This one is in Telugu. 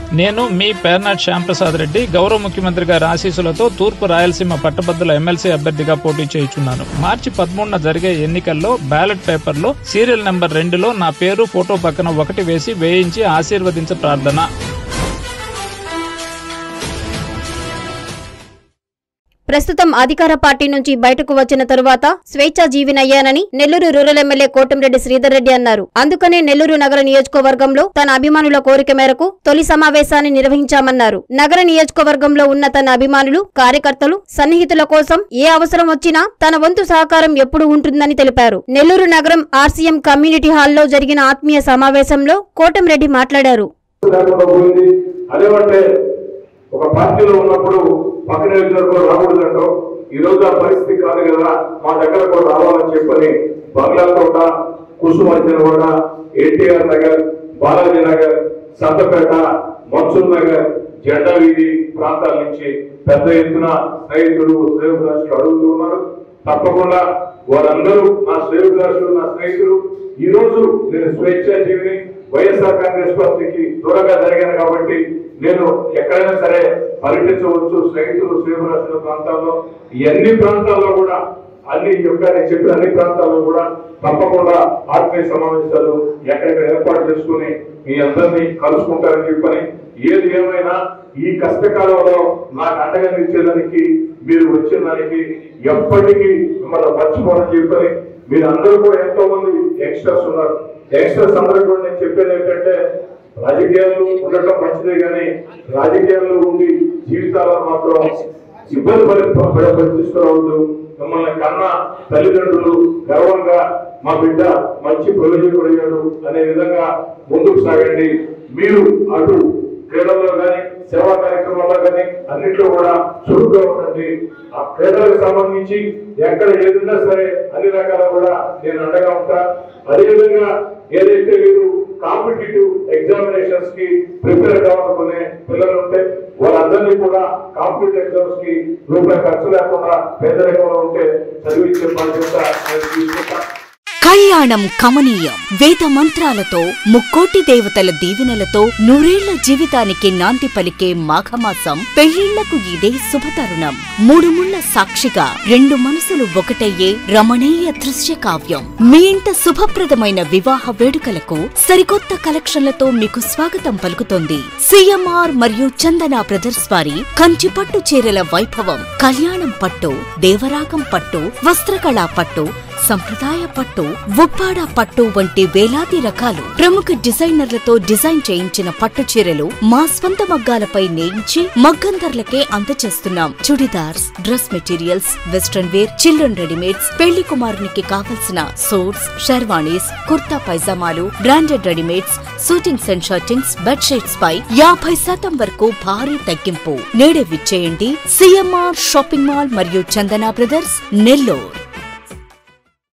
నేను మీ పేర్నాట్ శ్యాంప్రసాద్ రెడ్డి గౌరవ ముఖ్యమంత్రి గారి ఆశీస్సులతో తూర్పు రాయలసీమ పట్టభద్రుల ఎమ్మెల్సీ అభ్యర్థిగా పోటీ చేయుచున్నాను మార్చి పదమూడున జరిగే ఎన్నికల్లో బ్యాలెట్ పేపర్లో సీరియల్ నెంబర్ రెండులో నా పేరు ఫోటో పక్కన ఒకటి వేసి వేయించి ఆశీర్వదించ ప్రార్థన ప్రస్తుతం అధికార పార్టీ నుంచి బయటకు వచ్చిన తరువాత స్వేచ్ఛా జీవినయ్యానని నెల్లూరు రూరల్ ఎమ్మెల్యే కోటంరెడ్డి శ్రీధర్ రెడ్డి అన్నారు అందుకనే నెల్లూరు నగర నియోజకవర్గంలో తన అభిమానుల కోరిక మేరకు తొలి సమావేశాన్ని నిర్వహించామన్నారు నగర నియోజకవర్గంలో ఉన్న తన అభిమానులు కార్యకర్తలు సన్నిహితుల కోసం ఏ అవసరం వచ్చినా తన వంతు సహకారం ఎప్పుడు ఉంటుందని తెలిపారు నెల్లూరు నగరం ఆర్సీఎం కమ్యూనిటీ హాల్లో జరిగిన ఆత్మీయ సమావేశంలో కోటంరెడ్డి మాట్లాడారు లేకుండా పోయింది అదేమంటే ఒక పార్టీలో ఉన్నప్పుడు పక్కన నియోజకవర్గంలో రాకూడదంటో ఈ రోజు ఆ పరిస్థితి కాదు కదా మా దగ్గర కూడా రావాలని చెప్పని బంగ్లా తోట కుసుమార్జన కూడా ఎన్టీఆర్ నగర్ బాలాజీ నగర్ సంతపేట మన్సూర్ నగర్ జెండా వీధి ప్రాంతాల నుంచి పెద్ద ఎత్తున స్నేహితులు శ్రేయోభిలాషులు అడుగుతూ ఉన్నారు తప్పకుండా వారందరూ నా శ్రేయోభిలాషులు నా స్నేహితులు ఈ రోజు నేను స్వేచ్ఛా జీవిని వైఎస్ఆర్ కాంగ్రెస్ పార్టీకి దూరంగా జరిగాను కాబట్టి నేను ఎక్కడైనా సరే పర్యటించవచ్చు స్నేహితులు శ్రీమరాశుల ప్రాంతాల్లో ఈ అన్ని ప్రాంతాల్లో కూడా అన్ని యొక్క నేను చెప్పిన అన్ని ప్రాంతాల్లో కూడా తప్పకుండా ఆత్మీయ సమావేశాలు ఎక్కడెక్కడ ఏర్పాటు చేసుకుని మీ అందరినీ కలుసుకుంటారని చెప్పని ఏది ఏమైనా ఈ కష్టకాలంలో నాకు అండగా నిలిచేదానికి మీరు వచ్చిన దానికి ఎప్పటికీ మిమ్మల్ని మర్చిపోరని చెప్పని మీరు అందరూ కూడా ఎంతో మంది యంగ్స్టర్స్ ఉన్నారు యంగ్స్టర్స్ అందరూ కూడా నేను చెప్పేది ఏంటంటే రాజకీయాలు ఉండటం మంచిదే కానీ రాజకీయాల్లో ఉండి జీవితాలను మాత్రం ఇబ్బంది పడి పడే పరిస్థితి తీసుకురావద్దు మిమ్మల్ని కన్న తల్లిదండ్రులు గర్వంగా మా బిడ్డ మంచి ప్రయోజకుడు అయ్యాడు అనే విధంగా ముందుకు సాగండి మీరు అటు క్రీడల్లో కానీ సేవా కార్యక్రమాల్లో కానీ అన్నింటిలో కూడా చురుగ్గా ఉండండి ఆ క్రీడలకు సంబంధించి ఎక్కడ ఏదున్నా సరే అన్ని రకాల కూడా నేను అండగా ఉంటా అదేవిధంగా ఏదైతే మీరు కాంపిటేటివ్ ఎగ్జామినేషన్స్ కి ప్రిపేర్ కావాలనుకునే పిల్లలు ఉంటే వాళ్ళందరినీ కూడా కాంపిటేటివ్ ఎగ్జామ్స్ కి రూపాయి ఖర్చు లేకుండా పేదరికంలో ఉంటే చదివించే బాధ్యత నేను తీసుకుంటా కళ్యాణం కమనీయం వేద మంత్రాలతో ముక్కోటి దేవతల దీవెనలతో నూరేళ్ల జీవితానికి నాంది పలికే మాఘమాసం పెళ్లిళ్లకు ఇదే శుభతరుణం మూడు ముళ్ల సాక్షిగా రెండు మనసులు ఒకటయ్యే రమణీయ దృశ్య కావ్యం మీ ఇంట శుభప్రదమైన వివాహ వేడుకలకు సరికొత్త కలెక్షన్లతో మీకు స్వాగతం పలుకుతోంది సిఎంఆర్ మరియు చందన బ్రదర్స్ వారి కంచి పట్టు చీరల వైభవం కళ్యాణం పట్టు దేవరాగం పట్టు వస్త్రకళా పట్టు సంప్రదాయ పట్టు ఉప్పాడ పట్టు వంటి వేలాది రకాలు ప్రముఖ డిజైనర్లతో డిజైన్ చేయించిన పట్టు చీరలు మా స్వంత మగ్గాలపై నేయించి మగ్గం ధరలకే అందచేస్తున్నాం churidars dress materials western wear children readymades పెళ్లి కుమారునికి కావలసిన సూట్స్ షెర్వాణీస్ కుర్తా పైజామాలు branded readymades suitings and shirtings bedsheets పై యాభై శాతం వరకు భారీ తగ్గింపు నేడే విచ్చేయండి సిఎంఆర్ షాపింగ్ మాల్ మరియు చందన బ్రదర్స్ నెల్లూరు